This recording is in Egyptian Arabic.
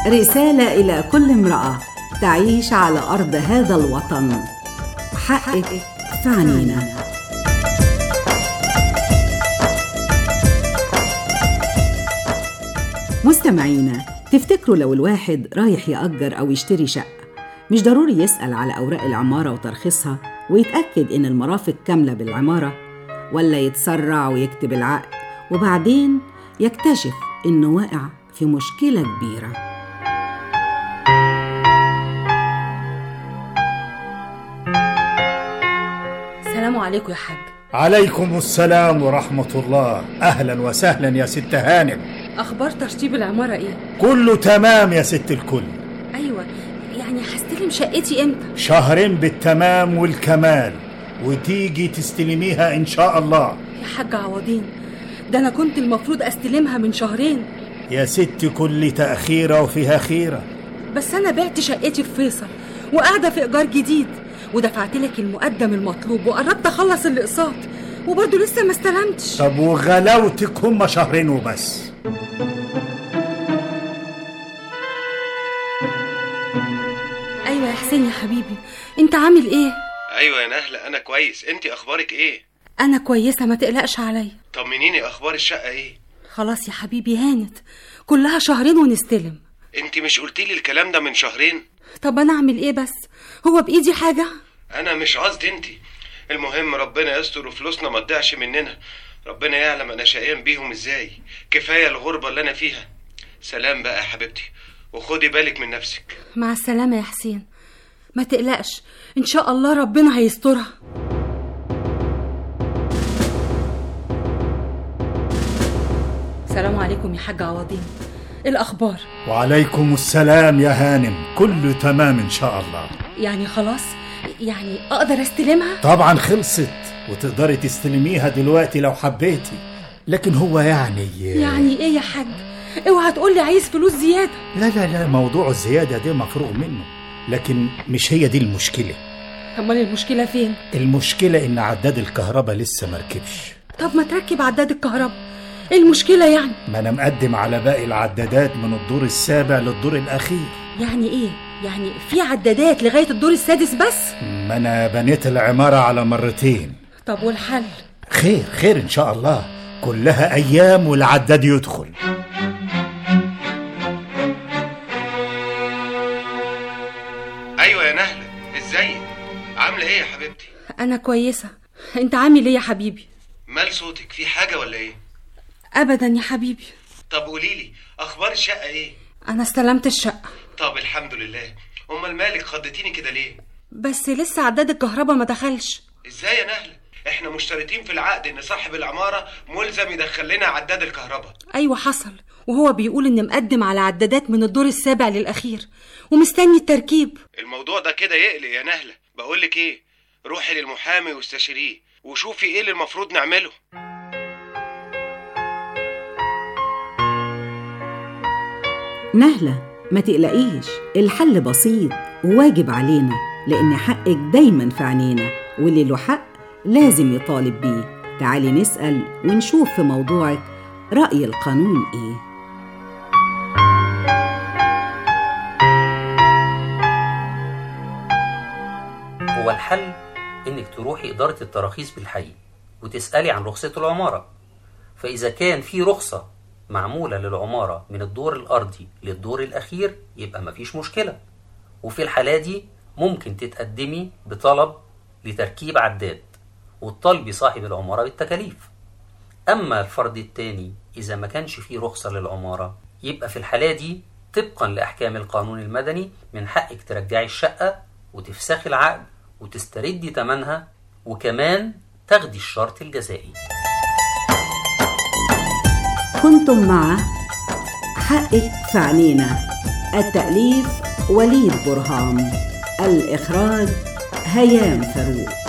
رسالة إلى كل امرأة تعيش على أرض هذا الوطن حقك في عنينا مستمعينا تفتكروا لو الواحد رايح يأجر أو يشتري شقة مش ضروري يسأل على أوراق العمارة وترخيصها ويتأكد إن المرافق كاملة بالعمارة ولا يتسرع ويكتب العقد وبعدين يكتشف إنه واقع في مشكلة كبيرة السلام عليكم يا حاج عليكم السلام ورحمة الله أهلا وسهلا يا ست هانم اخبار تشطيب العماره ايه كله تمام يا ست الكل ايوه يعني هستلم شقتي امتى شهرين بالتمام والكمال وتيجي تستلميها إن شاء الله يا حاج عوضين ده انا كنت المفروض استلمها من شهرين يا ست كل تأخيرة وفيها خيرة بس انا بعت شقتي في فيصل وقاعده في ايجار جديد ودفعت لك المقدم المطلوب وقربت اخلص الاقساط وبرضه لسه ما استلمتش طب وغلاوتك هم شهرين وبس ايوه يا حسين يا حبيبي انت عامل ايه ايوه يا نهله انا كويس انت اخبارك ايه انا كويسه ما تقلقش عليا طمنيني اخبار الشقه ايه خلاص يا حبيبي هانت كلها شهرين ونستلم انت مش قلتي لي الكلام ده من شهرين طب انا اعمل ايه بس هو بايدي حاجه انا مش قصدي انت المهم ربنا يستر وفلوسنا ما تضيعش مننا ربنا يعلم انا شقيان بيهم ازاي كفايه الغربه اللي انا فيها سلام بقى يا حبيبتي وخدي بالك من نفسك مع السلامه يا حسين ما تقلقش ان شاء الله ربنا هيسترها السلام عليكم يا حاج عوضين ايه الاخبار وعليكم السلام يا هانم كله تمام إن شاء الله يعني خلاص يعني اقدر استلمها طبعا خلصت وتقدري تستلميها دلوقتي لو حبيتي لكن هو يعني يعني ايه يا حاج اوعى تقولي عايز فلوس زياده لا لا لا موضوع الزيادة ده مفروغ منه لكن مش هي دي المشكلة امال المشكله فين المشكلة إن عداد الكهرباء لسه مركبش طب ما تركب عداد الكهرباء ايه المشكله يعني ما أنا مقدم على باقي العدادات من الدور السابع للدور الأخير يعني ايه يعني في عدادات لغايه الدور السادس بس ما أنا بنيت العمارة على مرتين طب والحل خير خير إن شاء الله كلها أيام والعداد يدخل ايوه يا نهله ازيك عامله ايه يا حبيبتي انا كويسه انت عامل ايه يا حبيبي مال صوتك في حاجه ولا ايه ابدا يا حبيبي طب قولي لي اخبار الشقه ايه انا استلمت الشقه طب الحمد لله امال مالك خضتيني كده ليه بس لسه عداد الكهرباء ما دخلش ازاي يا نهله احنا مشترطين في العقد ان صاحب العماره ملزم يدخل لنا عداد الكهرباء ايوه حصل وهو بيقول ان مقدم على عدادات من الدور السابع للاخير ومستني التركيب الموضوع ده كده يقلق يا نهله بقولك ايه روحي للمحامي واستشيريه وشوفي ايه اللي المفروض نعمله نهلة ما تقلقيش الحل بسيط وواجب علينا لأن حقك دايما في عينينا واللي له حق لازم يطالب بيه تعالي نسأل ونشوف في موضوعك رأي القانون إيه هو الحل انك تروحي اداره التراخيص بالحي وتسالي عن رخصه العماره فاذا كان في رخصه معموله للعماره من الدور الارضي للدور الاخير يبقى مفيش مشكله وفي الحاله دي ممكن تتقدمي بطلب لتركيب عداد وتطالبي صاحب العماره بالتكاليف اما الفرد الثاني اذا ما كانش فيه رخصه للعماره يبقى في الحاله دي طبقا لاحكام القانون المدني من حقك ترجعي الشقه وتفسخي العقد وتستردي ثمنها وكمان تاخدي الشرط الجزائي كنتم مع حقك في عينينا التأليف وليد برهام الإخراج هيام فاروق